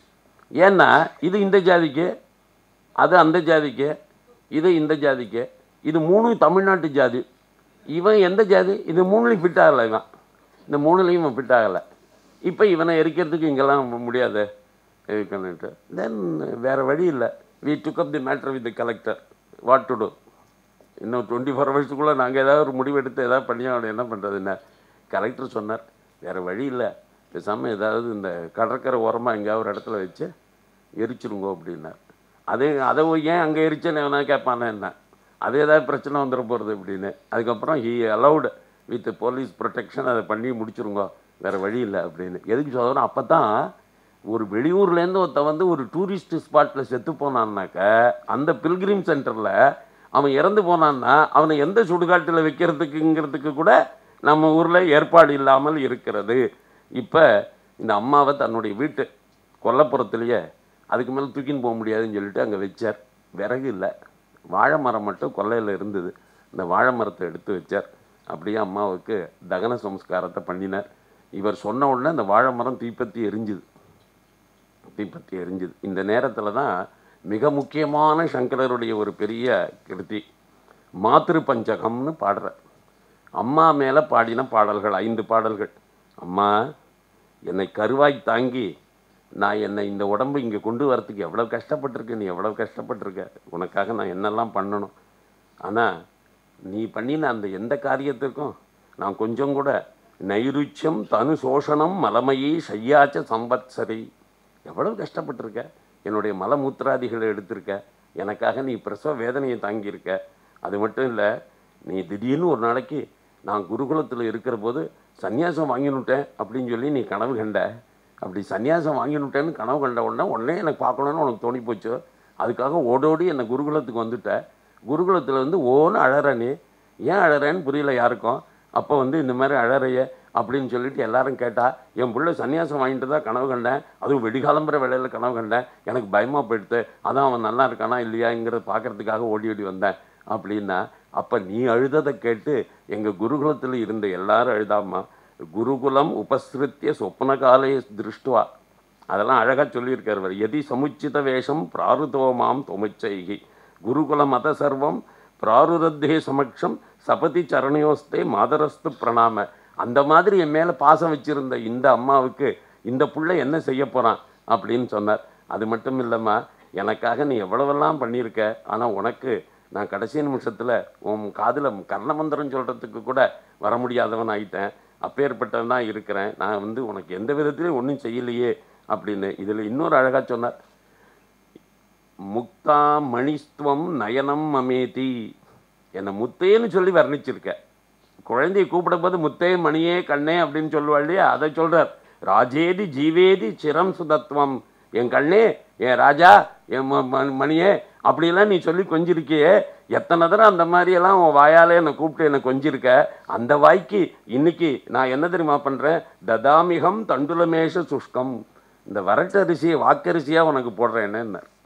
ஏன்னா இது இந்த ஜாதிக்கு அது அந்த ஜாதிக்கு இது இந்த ஜாதிக்கு இது மூணு தமிழ்நாட்டு ஜாதி இவன் எந்த ஜாதி இது மூணுலையும் ஃபிட் ஆகலை இவன் இந்த மூணுலையும் இவன் ஃபிட் ஆகலை இப்போ இவனை எரிக்கிறதுக்கு இங்கெல்லாம் முடியாது இருக்குன்னுட்டு தென் வேறு வழி இல்லை we took up the matter with the collector what to do இன்னும் டுவெண்ட்டி ஃபோர் ஹவர்ஸுக்குள்ளே நாங்கள் ஏதாவது ஒரு முடிவெடுத்து ஏதாவது பண்ணி அவனை என்ன பண்ணுறது என்ன கலெக்டர் சொன்னார் வேறு வழி இல்லை பேசாமல் ஏதாவது இந்த கடற்கரை ஓரமாக எங்கேயாவது ஒரு இடத்துல வச்சு எரிச்சிருங்கோ அப்படின்னார் அதே அதை ஏன் அங்கே எரிச்சேன்னு எவனா கேட்பானே என்ன அது ஏதாவது பிரச்சனை வந்துட போகிறது அப்படின்னு அதுக்கப்புறம் he allowed with police protection அதை பண்ணி முடிச்சிருங்கோ வேறு வழி இல்லை அப்படின்னு எதுக்கு சொல்கிறோம் அப்போ தான் ஒரு வெளியூர்லேருந்து ஒருத்த வந்து ஒரு டூரிஸ்ட் ஸ்பாட்டில் செத்து போனான்னாக்க அந்த பில்கிரிம் சென்டரில் அவன் இறந்து போனான்னா அவனை எந்த சுடுகாட்டில் வைக்கிறதுக்குங்கிறதுக்கு கூட நம்ம ஊரில் ஏற்பாடு இல்லாமல் இருக்கிறது இப்போ இந்த அம்மாவை தன்னுடைய வீட்டு கொல்லப்புறத்துலேயே அதுக்கு மேலே தூக்கின்னு போக முடியாதுன்னு சொல்லிட்டு அங்கே வச்சார் விறகு இல்லை வாழை மரம் மட்டும் கொல்லையில் இருந்தது இந்த வாழை மரத்தை எடுத்து வச்சார் அப்படியே அம்மாவுக்கு தகன சம்ஸ்காரத்தை பண்ணினார் இவர் சொன்ன உடனே அந்த வாழை மரம் தீப்பத்தி எரிஞ்சுது தீப்பத்தி எரிஞ்சுது இந்த நேரத்தில் தான் மிக முக்கியமான சங்கரருடைய ஒரு பெரிய கிருதி மாத்திரு பஞ்சகம்னு பாடுற அம்மா மேலே பாடின பாடல்கள் ஐந்து பாடல்கள் அம்மா என்னை கருவாய் தாங்கி நான் என்னை இந்த உடம்பு இங்கே கொண்டு வரத்துக்கு எவ்வளோ கஷ்டப்பட்டிருக்க நீ எவ்வளோ கஷ்டப்பட்டிருக்க உனக்காக நான் என்னெல்லாம் பண்ணணும் ஆனால் நீ பண்ணின அந்த எந்த காரியத்திற்கும் நான் கொஞ்சம் கூட நைருச்சியம் தனு சோஷணம் மலமையை சையாச்ச சம்பத்சரி எவ்வளவு கஷ்டப்பட்டிருக்க என்னுடைய மலமூத்திராதிகளை எடுத்திருக்க எனக்காக நீ பிரசவ வேதனையை தாங்கியிருக்க அது மட்டும் இல்லை நீ திடீர்னு ஒரு நாளைக்கு நான் குருகுலத்தில் இருக்கிற போது சந்நியாசம் வாங்கினுட்டேன் அப்படின்னு சொல்லி நீ கனவு கண்ட அப்படி சந்நியாசம் வாங்கினுட்டேன்னு கனவு கண்ட உடனே உடனே எனக்கு பார்க்கணுன்னு உனக்கு தோணி போச்சு அதுக்காக ஓடோடி என்னை குருகுலத்துக்கு வந்துட்ட குருகுலத்தில் வந்து ஓன்னு அழற நீ ஏன் அழறேன்னு புரியல யாருக்கும் அப்போ வந்து இந்த மாதிரி அழறைய அப்படின்னு சொல்லிட்டு எல்லாரும் கேட்டா என் புள்ள சன்னியாசம் வாங்கிட்டு தான் கனவு கண்டேன் அதுவும் வெடிகாலம்புற வேலையில் கனவு கண்டேன் எனக்கு பயமாக போயிடுத்து அதான் அவன் நல்லா இருக்கானா இல்லையாங்கிறத பார்க்கறதுக்காக ஓடி ஓடி வந்தேன் அப்படின்னா அப்போ நீ அழுததை கேட்டு எங்கள் குருகுலத்தில் இருந்த எல்லாரும் அழுதாம்மா குருகுலம் உபசிருத்திய சொப்னகாலே திருஷ்டுவா அதெல்லாம் அழகாக சொல்லியிருக்கார் அவர் எதி சமுச்சித வேஷம் பிராருதோமாம் தொமுச்சைகி குருகுல மத சர்வம் பிராருதத்தே சமக்ஷம் சபதி சரணையோஸ்தே மாதரஸ்து பிரணாம அந்த மாதிரி என் மேலே பாசம் வச்சிருந்த இந்த அம்மாவுக்கு இந்த புள்ள என்ன செய்ய போகிறான் அப்படின்னு சொன்னார் அது மட்டும் இல்லைம்மா எனக்காக நீ எவ்வளவெல்லாம் பண்ணியிருக்க ஆனால் உனக்கு நான் கடைசி நிமிஷத்தில் உன் காதில் கர்ணமந்திரம் சொல்கிறதுக்கு கூட வர முடியாதவன் ஆயிட்டேன் அப்பேற்பட்டவன் தான் இருக்கிறேன் நான் வந்து உனக்கு எந்த விதத்துலையும் ஒன்றும் செய்யலையே அப்படின்னு இதில் இன்னொரு அழகாக சொன்னார் முக்தா மணிஸ்துவம் நயனம் அமேதி என்னை முத்தேன்னு சொல்லி வர்ணிச்சிருக்க குழந்தையை கூப்பிடும் போது முத்தே மணியே கண்ணே அப்படின்னு சொல்லுவா இல்லையா அதை சொல்கிறார் ராஜேதி ஜீவேதி சிரம் சுதத்துவம் என் கண்ணே என் ராஜா என் ம- ம- மணியே அப்படிலாம் நீ சொல்லி கொஞ்சிருக்கியே எத்தனை தடவை அந்த மாதிரியெல்லாம் உன் வாயால் என்னை கூப்பிட்டு என்னை கொஞ்சிருக்க அந்த வாய்க்கு இன்னைக்கு நான் என்ன தெரியுமா பண்ணுறேன் ததாமிகம் தண்டுலமேஷ சுஷ்கம் இந்த வரட்டரிசியை வாக்கரிசியாக உனக்கு போடுறேன்னு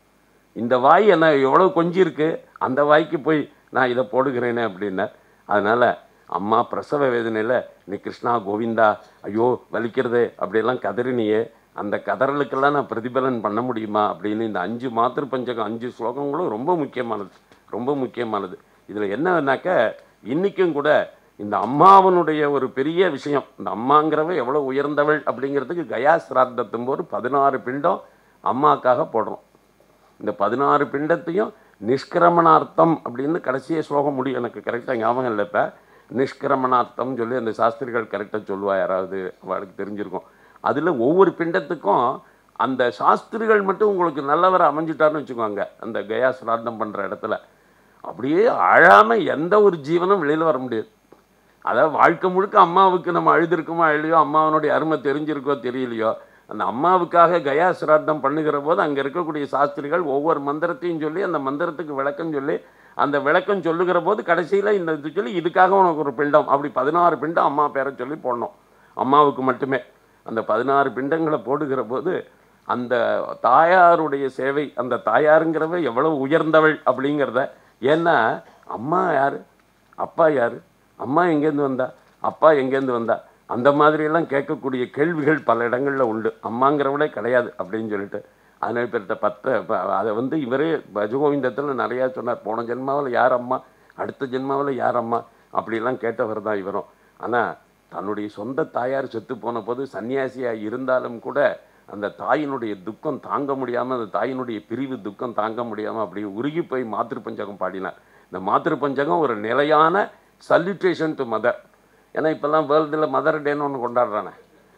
இந்த வாய் என்ன எவ்வளோ கொஞ்சிருக்கு அந்த வாய்க்கு போய் நான் இதை போடுகிறேனே அப்படின்னார் அதனால் அம்மா பிரசவ வேதனையில் நீ கிருஷ்ணா கோவிந்தா ஐயோ வலிக்கிறதே அப்படியெல்லாம் கதறினியே அந்த கதறலுக்கெல்லாம் நான் பிரதிபலன் பண்ண முடியுமா அப்படின்னு இந்த அஞ்சு மாத்திரு பஞ்சகம் அஞ்சு ஸ்லோகங்களும் ரொம்ப முக்கியமானது ரொம்ப முக்கியமானது இதில் என்னன்னாக்க இன்றைக்கும் கூட இந்த அம்மாவனுடைய ஒரு பெரிய விஷயம் இந்த அம்மாங்கிறவ எவ்வளோ உயர்ந்தவள் அப்படிங்கிறதுக்கு கயா சிராத்தத்தும் போது பதினாறு பிண்டம் அம்மாக்காக போடுறோம் இந்த பதினாறு பிண்டத்தையும் நிஷ்கிரமணார்த்தம் அப்படின்னு கடைசியே ஸ்லோகம் முடியும் எனக்கு கரெக்டாக ஞாபகம் இல்லை இப்போ நிஷ்கிரமணார்த்தம் சொல்லி அந்த சாஸ்திரிகள் கரெக்டாக சொல்லுவா யாராவது அவளுக்கு தெரிஞ்சிருக்கும் அதில் ஒவ்வொரு பிண்டத்துக்கும் அந்த சாஸ்திரிகள் மட்டும் உங்களுக்கு நல்லவரை அமைஞ்சிட்டாருன்னு வச்சுக்கோங்க அந்த கயா சிராத்தம் பண்ணுற இடத்துல அப்படியே அழாமல் எந்த ஒரு ஜீவனும் வெளியில் வர முடியாது அதாவது வாழ்க்கை முழுக்க அம்மாவுக்கு நம்ம அழுதுருக்கோமோ அழுலையோ அம்மாவனுடைய அருமை தெரிஞ்சிருக்கோ தெரியலையோ அந்த அம்மாவுக்காக கயா சிராத்தம் பண்ணுகிற போது அங்கே இருக்கக்கூடிய சாஸ்திரிகள் ஒவ்வொரு மந்திரத்தையும் சொல்லி அந்த மந்திரத்துக்கு விளக்கம் சொல்லி அந்த விளக்கம் சொல்லுகிற போது கடைசியில் இந்த இது சொல்லி இதுக்காக உனக்கு ஒரு பிண்டம் அப்படி பதினாறு பிண்டம் அம்மா பேரை சொல்லி போடணும் அம்மாவுக்கு மட்டுமே அந்த பதினாறு பிண்டங்களை போடுகிற போது அந்த தாயாருடைய சேவை அந்த தாயாருங்கிறவ எவ்வளவு உயர்ந்தவள் அப்படிங்கிறத ஏன்னா அம்மா யார் அப்பா யார் அம்மா எங்கேருந்து வந்தா அப்பா எங்கேருந்து வந்தா அந்த மாதிரியெல்லாம் கேட்கக்கூடிய கேள்விகள் பல இடங்களில் உண்டு அம்மாங்கிறவளே கிடையாது அப்படின்னு சொல்லிட்டு அதனால பேர்கிட்ட பத்த ப- அதை வந்து இவரே பஜகோவிந்தத்தில் நிறையா சொன்னார் போன ஜென்மாவில் யார் அம்மா அடுத்த ஜென்மாவில் யார் அம்மா அப்படிலாம் கேட்டவர் தான் இவரும் ஆனால் தன்னுடைய சொந்த தாயார் செத்து போன போது சன்னியாசியாக இருந்தாலும் கூட அந்த தாயினுடைய துக்கம் தாங்க முடியாமல் அந்த தாயினுடைய பிரிவு துக்கம் தாங்க முடியாமல் அப்படி உருகி போய் மாத்திரு பஞ்சகம் பாடினார் இந்த மாத்திரு பஞ்சகம் ஒரு நிலையான சல்யூட்டேஷன் டு மதர் ஏன்னா இப்போல்லாம் வேர்ல்டில் மதர் டேன்னு ஒன்று கொண்டாடுறானே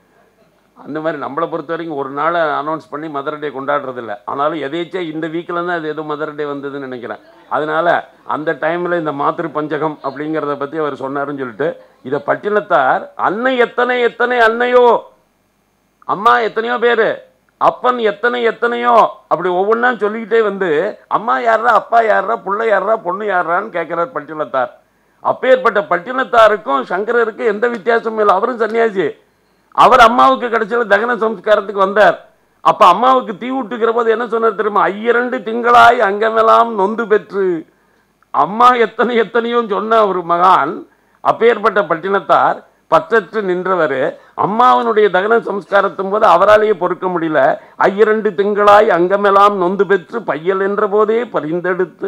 அந்த மாதிரி நம்மளை பொறுத்த வரைக்கும் ஒரு நாளை அனௌன்ஸ் பண்ணி மதர் டே கொண்டாடுறதில்ல ஆனாலும் எதேச்சா இந்த வீக்கில் தான் அது ஏதோ மதர் டே வந்ததுன்னு நினைக்கிறேன் அதனால அந்த டைமில் இந்த மாத்திரு பஞ்சகம் அப்படிங்கிறத பற்றி அவர் சொன்னாருன்னு சொல்லிட்டு இதை பட்டினத்தார் அன்னை எத்தனை எத்தனை அன்னையோ அம்மா எத்தனையோ பேர் அப்பன் எத்தனை எத்தனையோ அப்படி ஒவ்வொன்றா சொல்லிக்கிட்டே வந்து அம்மா யாரா அப்பா யாரா புள்ள யாரா பொண்ணு யாரான்னு கேட்குறார் பட்டினத்தார் அப்பேற்பட்ட பட்டினத்தாருக்கும் சங்கரருக்கும் எந்த வித்தியாசமும் இல்லை அவரும் சன்னியாசி அவர் அம்மாவுக்கு கடைசியில் தகன சம்ஸ்காரத்துக்கு வந்தார் அப்ப அம்மாவுக்கு தீ விட்டுக்கிற போது என்ன சொன்னார் தெரியுமா ஐயரண்டு திங்களாய் அங்கமெல்லாம் நொந்து பெற்று அம்மா எத்தனை எத்தனையோ சொன்ன ஒரு மகான் அப்பேற்பட்ட பட்டினத்தார் பற்றற்று நின்றவர் அம்மாவனுடைய தகன சம்ஸ்காரத்தும் போது அவராலேயே பொறுக்க முடியல ஐயரண்டு திங்களாய் அங்கமெல்லாம் நொந்து பெற்று பையல் என்ற போதே பரிந்தெடுத்து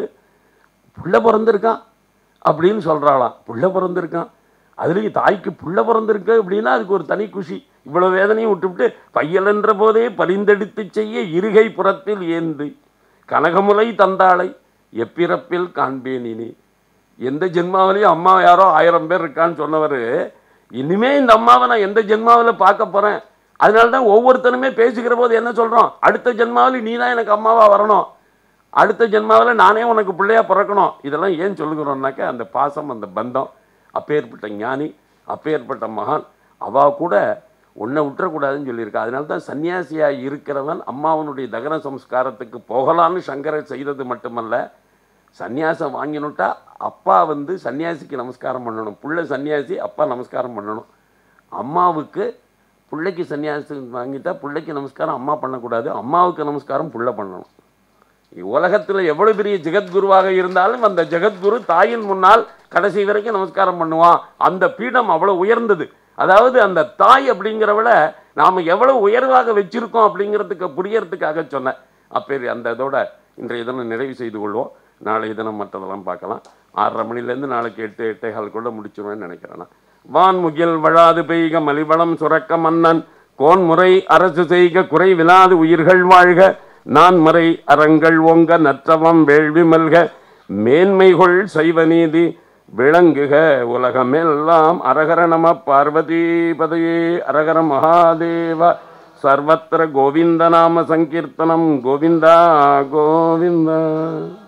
புள்ள பிறந்திருக்கான் அப்படின்னு சொல்கிறாளாம் புள்ள பிறந்திருக்கான் அதுலேயும் தாய்க்கு புள்ள பிறந்திருக்கு அப்படின்னா அதுக்கு ஒரு தனி குஷி இவ்வளோ வேதனையும் விட்டுவிட்டு பையல் என்ற போதே பரிந்தெடுத்து செய்ய இருகை புறத்தில் ஏந்து கனகமுலை தந்தாளை எப்பிறப்பில் காண்பேன் இனி எந்த ஜென்மாவிலையும் அம்மா யாரோ ஆயிரம் பேர் இருக்கான்னு சொன்னவர் இனிமே இந்த அம்மாவை நான் எந்த ஜென்மாவில் பார்க்க போகிறேன் அதனால தான் ஒவ்வொருத்தனுமே பேசுகிற போது என்ன சொல்கிறோம் அடுத்த ஜென்மாவில் நீ தான் எனக்கு அம்மாவாக வரணும் அடுத்த ஜென்மாவில் நானே உனக்கு பிள்ளையா பிறக்கணும் இதெல்லாம் ஏன் சொல்லுகிறோம்னாக்க அந்த பாசம் அந்த பந்தம் அப்பேற்பட்ட ஞானி அப்பேற்பட்ட மகான் அவா கூட உன்னை விட்டுறக்கூடாதுன்னு சொல்லியிருக்கா அதனால தான் சன்னியாசியாக இருக்கிறவன் அம்மாவனுடைய தகன சம்ஸ்காரத்துக்கு போகலான்னு சங்கரர் செய்தது மட்டுமல்ல சன்னியாசம் வாங்கினுட்டா அப்பா வந்து சன்னியாசிக்கு நமஸ்காரம் பண்ணணும் புள்ள சன்னியாசி அப்பா நமஸ்காரம் பண்ணணும் அம்மாவுக்கு பிள்ளைக்கு சன்னியாசம் வாங்கிட்டா பிள்ளைக்கு நமஸ்காரம் அம்மா பண்ணக்கூடாது அம்மாவுக்கு நமஸ்காரம் புள்ள பண்ணணும் உலகத்தில் எவ்வளவு பெரிய ஜெகத்குருவாக இருந்தாலும் அந்த ஜெகத்குரு தாயின் முன்னால் கடைசி வரைக்கும் நமஸ்காரம் பண்ணுவான் அந்த பீடம் அவ்வளவு உயர்ந்தது அதாவது அந்த தாய் அப்படிங்கிறவள நாம் எவ்வளவு உயர்வாக வச்சிருக்கோம் அப்படிங்கிறதுக்கு புரியறதுக்காக சொன்னேன் அப்பேரி அந்த இதோட இன்றைய தினம் நிறைவு செய்து கொள்வோம் நாளைய தினம் மற்றதெல்லாம் பார்க்கலாம் ஆறரை மணிலேருந்து நாளைக்கு எட்டு எட்டே கால்குள்ள முடிச்சிருவேன்னு நினைக்கிறேன் நான். வான்முகில் வழாது பெய்க மலிவளம் சுரக்க மன்னன் கோன்முறை அரசு செய்க குறை விலாது உயிர்கள் வாழ்க நான் மறை அறங்கள் ஓங்க நற்றவம் வேள்வி மல்க மேன்மைகொள் சைவ நீதி விளங்குக உலகமெல்லாம் அரகர நம பார்வதி பதையே அரகர மகாதேவ சர்வத்திர கோவிந்த நாம சங்கீர்த்தனம் கோவிந்தா கோவிந்தா